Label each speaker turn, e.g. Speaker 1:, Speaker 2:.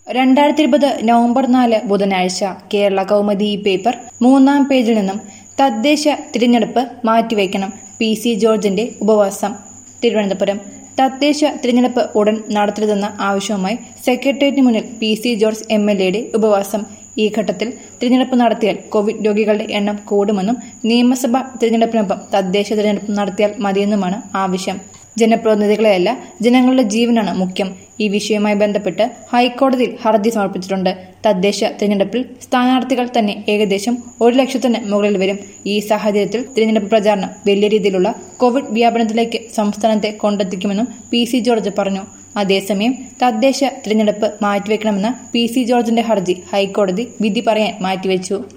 Speaker 1: രണ്ടായിരത്തി ഇരുപത് നവംബർ നാല് ബുധനാഴ്ച കേരള കൗമുദി ഈ പേപ്പർ മൂന്നാം പേജിൽ നിന്നും തദ്ദേശ തിരഞ്ഞെടുപ്പ് മാറ്റിവെക്കണം പി സി ജോർജിന്റെ ഉപവാസം തിരുവനന്തപുരം തദ്ദേശ തിരഞ്ഞെടുപ്പ് ഉടൻ നടത്തരുതെന്ന ആവശ്യവുമായി സെക്രട്ടേറിയറ്റിന് മുന്നിൽ P C George M L എയുടെ ഉപവാസം ഈ ഘട്ടത്തിൽ തിരഞ്ഞെടുപ്പ് നടത്തിയാൽ കോവിഡ് രോഗികളുടെ എണ്ണം കൂടുമെന്നും നിയമസഭാ തിരഞ്ഞെടുപ്പിനൊപ്പം തദ്ദേശ തിരഞ്ഞെടുപ്പ് നടത്തിയാൽ മതിയെന്നുമാണ് ആവശ്യം ജനപ്രതിനിധികളെയല്ല ജനങ്ങളുടെ ജീവനാണ് മുഖ്യം ഈ വിഷയവുമായി ബന്ധപ്പെട്ട് ഹൈക്കോടതിയിൽ ഹർജി സമർപ്പിച്ചിട്ടുണ്ട് തദ്ദേശ തിരഞ്ഞെടുപ്പിൽ സ്ഥാനാർത്ഥികൾ തന്നെ ഏകദേശം ഒരു ലക്ഷത്തിന് മുകളിൽ വരും ഈ സാഹചര്യത്തിൽ തിരഞ്ഞെടുപ്പ് പ്രചാരണം വലിയ രീതിയിലുള്ള കോവിഡ് വ്യാപനത്തിലേക്ക് സംസ്ഥാനത്തെ കൊണ്ടെത്തിക്കുമെന്നും പി സി ജോർജ് പറഞ്ഞു അതേസമയം തദ്ദേശ തിരഞ്ഞെടുപ്പ് മാറ്റിവെക്കണമെന്ന പി സി ജോർജിന്റെ ഹർജി ഹൈക്കോടതി വിധി പറയാൻ മാറ്റിവെച്ചു